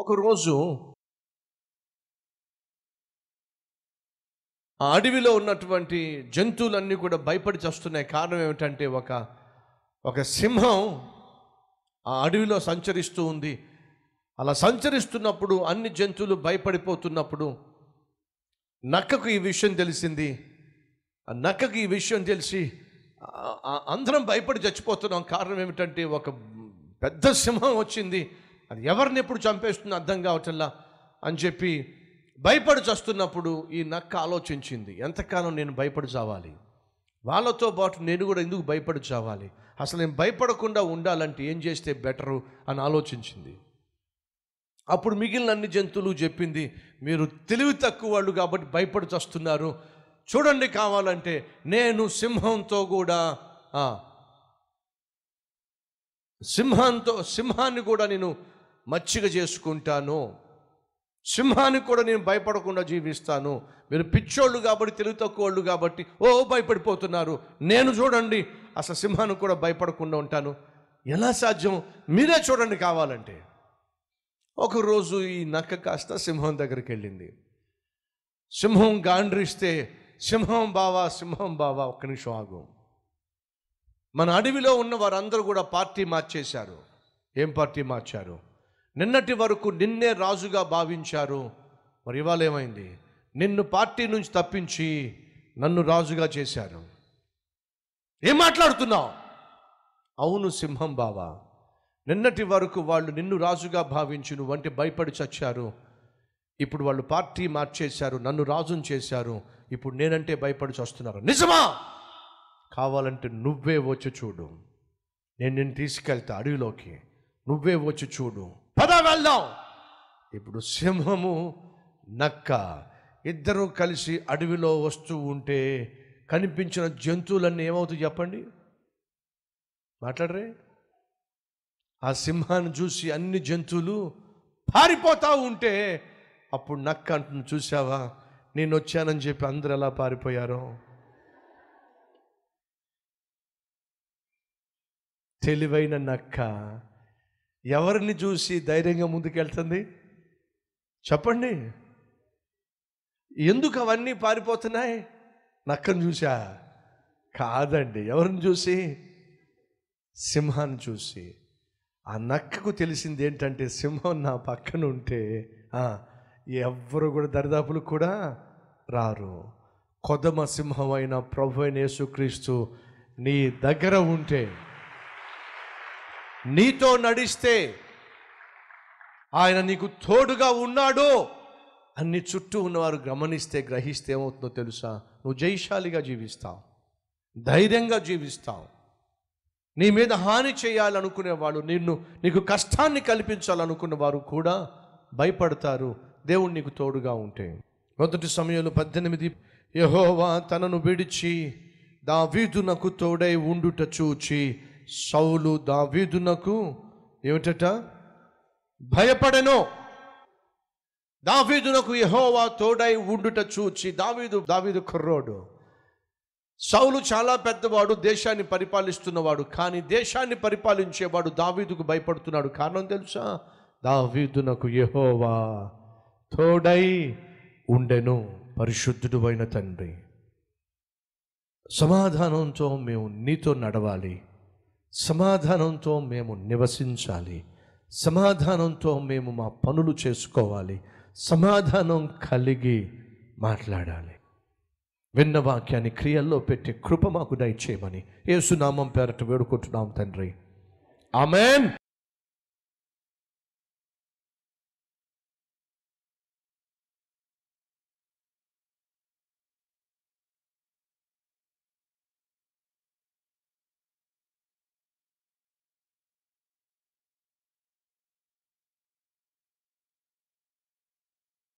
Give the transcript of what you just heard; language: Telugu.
ఒకరోజు ఆ అడవిలో ఉన్నటువంటి జంతువులన్నీ కూడా భయపడి చస్తున్నాయి కారణం ఏమిటంటే ఒక ఒక సింహం ఆ అడవిలో సంచరిస్తూ ఉంది అలా సంచరిస్తున్నప్పుడు అన్ని జంతువులు భయపడిపోతున్నప్పుడు నక్కకు ఈ విషయం తెలిసింది ఆ నక్కకు ఈ విషయం తెలిసి ఆ- ఆ అందరం భయపడి చచ్చిపోతున్నాం కారణం ఏమిటంటే ఒక పెద్ద సింహం వచ్చింది అది ఎవరిని ఎప్పుడు చంపేస్తుందో అర్థం కావటంలా అని చెప్పి భయపడి చస్తున్నప్పుడు ఈ నక్క ఆలోచించింది ఎంతకాలం నేను భయపడి చావాలి వాళ్ళతో పాటు నేను కూడా ఎందుకు భయపడి చావాలి అసలు నేను భయపడకుండా ఉండాలంటే ఏం చేస్తే బెటరు అని ఆలోచించింది అప్పుడు మిగిలిన అన్ని జంతువులు చెప్పింది మీరు తెలివి తక్కువ వాళ్ళు కాబట్టి భయపడి చస్తున్నారు చూడండి కావాలంటే నేను సింహంతో కూడా ఆ, సింహంతో సింహాన్ని కూడా నేను మచ్చిక చేసుకుంటాను సింహానికి కూడా నేను భయపడకుండా జీవిస్తాను మీరు పిచ్చోళ్ళు కాబట్టి తెలివి తక్కువ వాళ్ళు కాబట్టి ఓ భయపడిపోతున్నారు నేను చూడండి అసలు సింహానికి కూడా భయపడకుండా ఉంటాను ఎలా సాధ్యం మీరే చూడండి కావాలంటే ఒకరోజు ఈ నక్క కాస్త సింహం దగ్గరికి వెళ్ళింది సింహం గాండ్రిస్తే సింహం బావా సింహం బావా ఒక్క నిమిషం ఆగు మన అడవిలో ఉన్న వారందరూ కూడా పార్టీ మార్చేశారు ఏం పార్టీ మార్చారు నిన్నటి వరకు నిన్నే రాజుగా భావించారు మరి ఇవాళ ఏమైంది నిన్ను పార్టీ నుంచి తప్పించి నన్ను రాజుగా చేశారు ఏం మాట్లాడుతున్నావు అవును సింహం బావా నిన్నటి వరకు వాళ్ళు నిన్ను రాజుగా భావించి నువ్వంటే భయపడి చచ్చారు ఇప్పుడు వాళ్ళు పార్టీ మార్చేశారు నన్ను రాజుని చేశారు ఇప్పుడు నేనంటే భయపడి చస్తున్నారు నిజమా కావాలంటే నువ్వే వచ్చి చూడు నేను నిన్ను తీసుకెళ్తా అడవిలోకి నువ్వే వచ్చి చూడు పద వెళ్దాం ఇప్పుడు సింహము నక్క ఇద్దరూ కలిసి అడవిలో వస్తూ ఉంటే కనిపించిన జంతువులన్నీ ఏమవుతాయి చెప్పండి మాట్లాడరే ఆ సింహాన్ని చూసి అన్ని జంతువులు పారిపోతా ఉంటే అప్పుడు నక్క అంటుంది చూసావా నేను వచ్చానని చెప్పి అందరు ఎలా పారిపోయారో తెలివైన నక్క ఎవరిని చూసి ధైర్యంగా ముందుకెళ్తుంది చెప్పండి ఎందుకు అవన్నీ పారిపోతున్నాయి నక్కను చూసా కాదండి ఎవరిని చూసి సింహాన్ని చూసి ఆ నక్కకు తెలిసింది ఏంటంటే సింహం నా పక్కన ఉంటే ఆ, ఎవ్వరు కూడా దరిదాపులు కూడా రారు కొదమ సింహం అయిన ప్రభు అయిన యేసుక్రీస్తు నీ దగ్గర ఉంటే నీతో నడిస్తే ఆయన నీకు తోడుగా ఉన్నాడు అన్ని చుట్టూ ఉన్నవారు గమనిస్తే గ్రహిస్తే ఏమవుతుందో తెలుసా నువ్వు జయశాలిగా జీవిస్తావు ధైర్యంగా జీవిస్తావు నీ మీద హాని చేయాలనుకునే వాళ్ళు నిన్ను నీకు కష్టాన్ని కల్పించాలనుకున్న వారు కూడా భయపడతారు దేవుడు నీకు తోడుగా ఉంటే మొదటి సమయంలో పద్దెనిమిది యహోవా తనను విడిచి దావీదునకు తోడై ఉండుట చూచి సౌలు దావీదునకు ఏమిటట భయపడెను దావీదునకు యహోవా తోడై ఉండుట చూచి దావీదు దావీదు కుర్రోడు సౌలు చాలా పెద్దవాడు దేశాన్ని పరిపాలిస్తున్నవాడు కానీ దేశాన్ని పరిపాలించేవాడు దావీదుకు భయపడుతున్నాడు కారణం తెలుసా దావీదునకు యెహోవా తోడై ఉండెను పరిశుద్ధుడు అయిన తండ్రి సమాధానంతో మేము నీతో నడవాలి సమాధానంతో మేము నివసించాలి సమాధానంతో మేము మా పనులు చేసుకోవాలి సమాధానం కలిగి మాట్లాడాలి విన్న వాక్యాన్ని క్రియల్లో పెట్టి కృప మాకు దయచేయమని యేసునామం పేరట వేడుకుంటున్నాం తండ్రి ఆమెన్